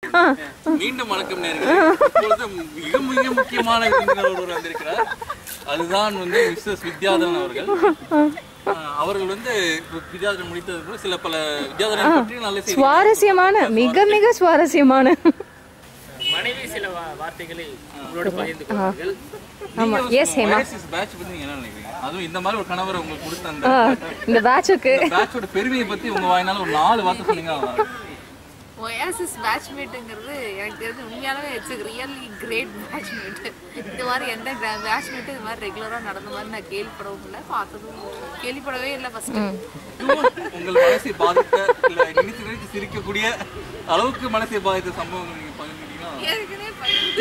மீண்டும் வணக்கம் நேர்களே இப்பொழுது மிக மிக முக்கியமான விருந்தினர் ஒருவர் வந்திருக்கிறார் அதுதான் வந்து மிஸ்ஸஸ் வித்யாதரன் அவர்கள் ஆஹ் அவர்கள் வந்து இப்ப வித்யாதரன் முடித்ததுக்கு அப்புறம் சில பல வித்யாதரன் பற்றி நல்ல செய்தி சுவாரஸ்யமான மிக மிக சுவாரஸ்யமான மனைவி சில வா- வார்த்தைகளை உங்களோட பகிர்ந்து கொள்வார்கள் ஆமா எஸ் ஹேமா பேட்ச் பத்தி நீங்க என்ன நினைக்கிறீங்க அதுவும் இந்த மாதிரி ஒரு கணவரை உங்களுக்கு கொடுத்த அந்த ஆ, இந்த பேட்சுக்கு பேட்சோட பெருமையை பத்தி உங்க வாயினால ஒரு நாலு வார்த்தை சொன்னீங்க ஒயாசிஸ் பேட்ச்மேட்டுங்கிறது எனக்கு தெரிஞ்சு உண்மையாலுமே இட்ஸ் ரியலி கிரேட் பேட்ச்மேட் இது மாதிரி எந்த பேட்ச்மேட்டும் இது மாதிரி ரெகுலராக நடந்த மாதிரி நான் கேள்விப்படவும் இல்லை பார்த்ததும் கேள்விப்படவே இல்லை ஃபர்ஸ்ட் உங்கள் மனசை பாதித்த இல்ல நினைத்து நினைத்து சிரிக்கக்கூடிய அளவுக்கு மனசை பாதித்த சம்பவம் நீங்க பகிர்ந்துட்டீங்கன்னா ஏற்கனவே பகிர்ந்து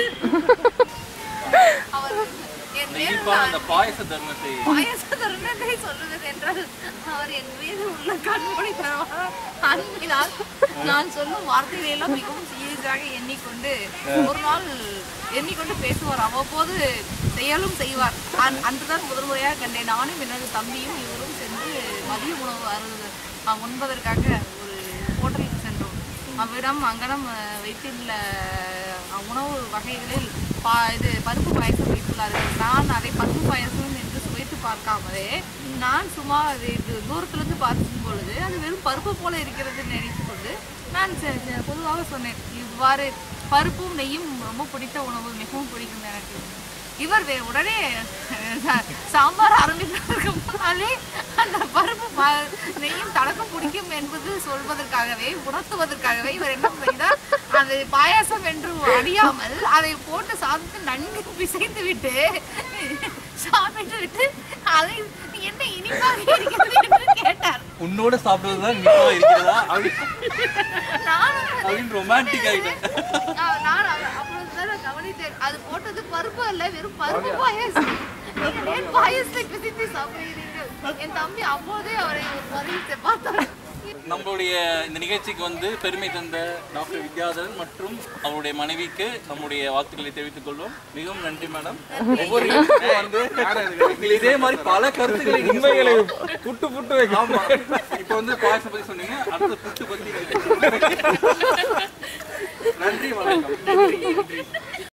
அவர் என் மேல் இனிப்பான அந்த பாயச தர்மத்தை பாயச தருணத்தை சொல்லுவது என்றால் அவர் என் மீது உள்ள கண்மொழி அன்பினால் நான் சொல்லும் வார்த்தைகளை எல்லாம் மிகவும் சீரியஸாக எண்ணிக்கொண்டு ஒரு நாள் எண்ணிக்கொண்டு பேசுவார் அவ்வப்போது செயலும் செய்வார் அன்- அன்றுதான் முதல் முறையாக கண்டேன் நானும் எனது தம்பியும் இவரும் சென்று மதிய உணவு அருந்த அஹ், உண்பதற்காக ஒரு ஹோட்டலுக்கு சென்றோம் அவ்விடம் அங்கனம் அஹ், வைத்துள்ள அஹ், உணவு வகைகளில் பா இது பருப்பு பாயசம் வைத்துள்ளார்கள் நான் அதை பருப்பு பாயசம் என்று சுவைத்து பார்க்காமலே நான் சும்மா அது இது தூரத்துலேருந்து பார்க்கும் பொழுது அது வெறும் பருப்பு போல இருக்கிறது நினைத்து கொண்டு நான் ச- ச- பொதுவாக சொன்னேன் இவ்வாறு பருப்பும் நெய்யும் ரொம்ப பிடித்த உணவு மிகவும் பிடிக்கும் எனக்கு இவர் வே- உடனே சா- சாம்பார் ஆரம்பிப்பதற்கு முன்னாலே அந்த பருப்பு பா- நெய்யும் தடக்கம் பிடிக்கும் என்பது சொல்வதற்காகவே உணர்த்துவதற்காகவே இவர் என்ன செய்தார் அது பாயாசம் என்று அறியாமல் அதை போட்டு சாதத்தில் நன்கு பிசைந்து விட்டு சாப்பிட்டு விட்டு அதை "நீ என்ன இனிப்பாக இருக்கிறது என்று கேட்டார் உன்னோட சாப்பிடுறதுதான் இனிப்பா இருக்கிறதா அப்படி நானும் அப்படின்னு ரொமான்டிக் ஆகிட்டேன் நான் நான் அ- அப்புறம் தான் நான் கவனித்தேன் அது போட்டது பருப்பு அல்ல வெறும் பருப்பு பாயாசம் நீங்கள் ஏன் பாயாசத்தை பிசித்து சாப்பிடுகிறீர்கள் என் தம்பி அப்போதே அவரை ஒரு பதில் பார்த்தார் நம்மளுடைய இந்த நிகழ்ச்சிக்கு வந்து பெருமை தந்த டாக்டர் வித்யாதரன் மற்றும் அவருடைய மனைவிக்கு நம்முடைய வாழ்த்துக்களை தெரிவித்துக் கொள்வோம் மிகவும் நன்றி மேடம் ஒவ்வொரு நிகழ்ச்சிக்கும் வந்து நீங்கள் இதே மாதிரி பல கருத்துக்களை உண்மைகளை புட்டு புட்டு ஆமா இப்போ வந்து பாயசம் பத்தி சொன்னீங்க அடுத்த புட்டு பத்தி நன்றி வணக்கம் நன்றி நன்றி